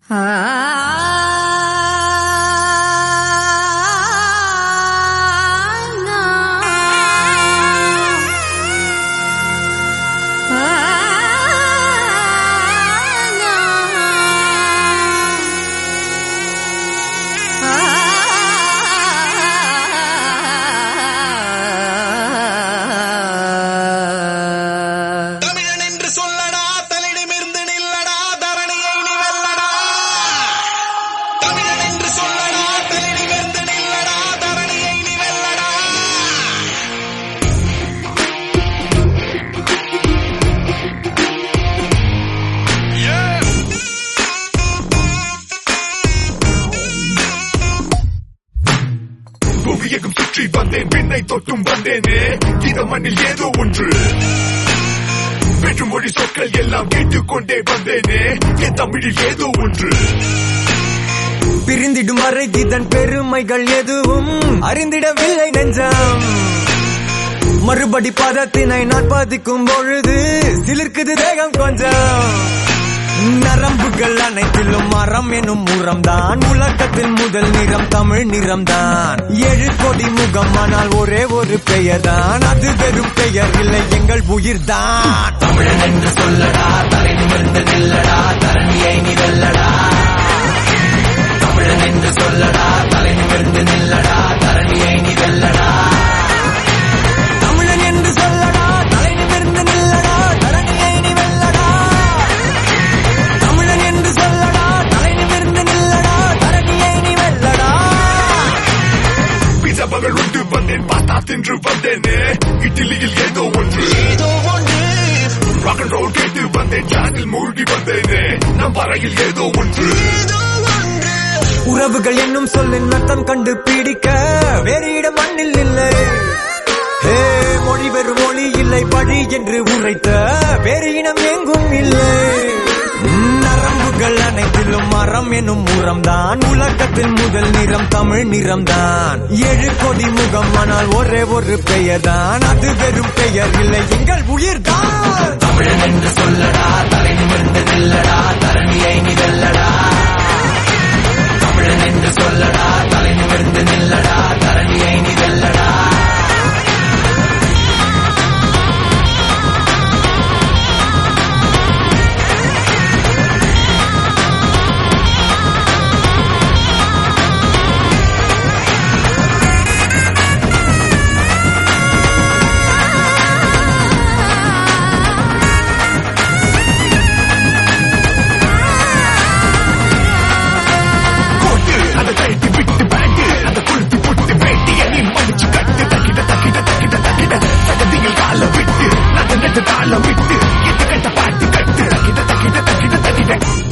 தமிழன் என்று சொல்லடா தலிடமிருந்து நில்லடா தரணியை நீ வெல்லடா தமிழன் என்று சொல்லடா தலிடமிருந்து நில்லடா தரணியை நீ வெல்லடா புவியகம் சுற்றி வந்தேன் பெண்ணை தொட்டும் வந்தேனே இந்த மண்ணில் ஏதோ ஒன்று வேற்று மொழி சொற்கள் எல்லாம் கேட்டுக்கொண்டே வந்தேனே என் தமிழில் ஏதோ ஒன்று பிரிந்திடும் வரை இதன் பெருமைகள் எதுவும் அறிந்திடவில்லை நெஞ்சம் மறுபடி பதத்தினை நான் பாதிக்கும் பொழுது சிலிர்க்குது தேகம் கொஞ்சம் நரம்புகள் அனைத்திலும் மரம் எனும் உரம்தான் உலகத்தில் முதல் நிறம் தமிழ் நிறம்தான் ஏழு கோடி முகம் ஆனால் ஒரே ஒரு பெயர்தான் அது வெறும் பெயர் இல்லை எங்கள் உயிர்தான் தமிழன் என்று சொல்லடா தலை நிமிர்ந்து நில்லடா தரணியை நீ வெல்லடா தமிழன் என்று சொல்லடா தலை நிமிர்ந்து நில்லடா தரணியை நீ வெல்லடா தமிழன் என்று சொல்லடா தலை நிமிர்ந்து நில்லடா தரணியை நீ வெல்லடா தமிழன் என்று சொல்லடா தலை நிமிர்ந்து நில்லடா தரணியை நீ வெல்லடா பிசபங்கள் உண்டு வந்தேன் பார்த்தா தின்று வந்தேனே இட்லியில் ஏதோ ஒன்று ஏதோ ஒன்று ராக் அண்ட் ரோல் கேட்டு வந்தேன் ஜானில் மூழ்கி வந்தேனே நம் வரையில் ஏதோ ஒன்று ஏதோ ஒன்று உறவுகள் என்னும் சொல்லின் அர்த்தம் கண்டு பிடிக்க வேறு இடம் மண்ணில் இல்லை ஹே மொழி வெறும் மொழி இல்லை பழி என்று உரைத்த வேறு இனம் எங்கும் இல்லை நரம்புகள் அனைத்திலும் மரம் எனும் உரம்தான் உலகத்தில் முதல் நிறம் தமிழ் நிறம்தான் ஏழு கோடி முகம் ஆனால் ஒரே ஒரு பெயர்தான் அது வெறும் பெயர் இல்லை எங்கள் உயிர்தான் தமிழன் என்று சொல்லடா தலை நிமிர்ந்து நில்லடா தரணியை நீ வெல்லடா தமிழன் என்று சொல்லடா தலை நிமிர்ந்து நில்லடா தரணியை நீ வெல்லடா கோட்டு அதை கழட்டி விட்டு பேண்டு அதை கொளுத்தி போட்டு வேட்டிய நீ மடிச்சு கட்டு தக்கிட தக்கிட தக்கிட தக்கிட சகதியில் கால விட்டு நட நட தாள விட்டு எட்டு கட்ட பாட்டு கட்டு தக்கிட தக்கிட தக்கிட தக்கிட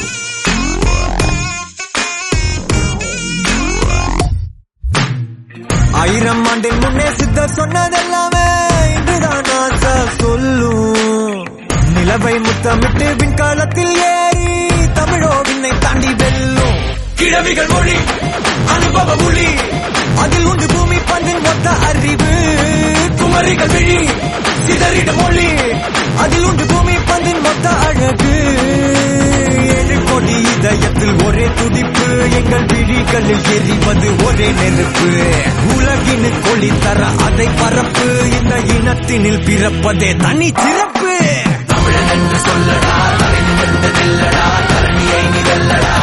ஆயிரம் ஆண்டின் முன்னே சித்தர் சொன்னதெல்லாமே இன்றுதான் ஆசா சொல்லும் நிலவை முத்தமிட்டு விண்காலத்தில் ஏறி தமிழோ விண்ணை தாண்டி வெல்லும் கிழவிகள் மொழி அனுபவ மொழி அதில் உண்டு பூமி பந்தின் மொத்த அறிவு குமரிகள் விழி சிதறிட மொழி அதில் உண்டு பூமி பந்தின் மொத்த அழகு ஏழு கோடி இதயத்தில் ஒரே துடிப்பு எங்கள் விழிகளில் எரிவது ஒரே நெருப்பு உலகினு கொளி தர அதை பரப்பு இந்த இனத்தினில் பிறப்பதே தனி சிறப்பு தமிழன் என்று சொல்லடா தலை நிமிர்ந்து நில்லடா தரணியை நீ வெல்லடா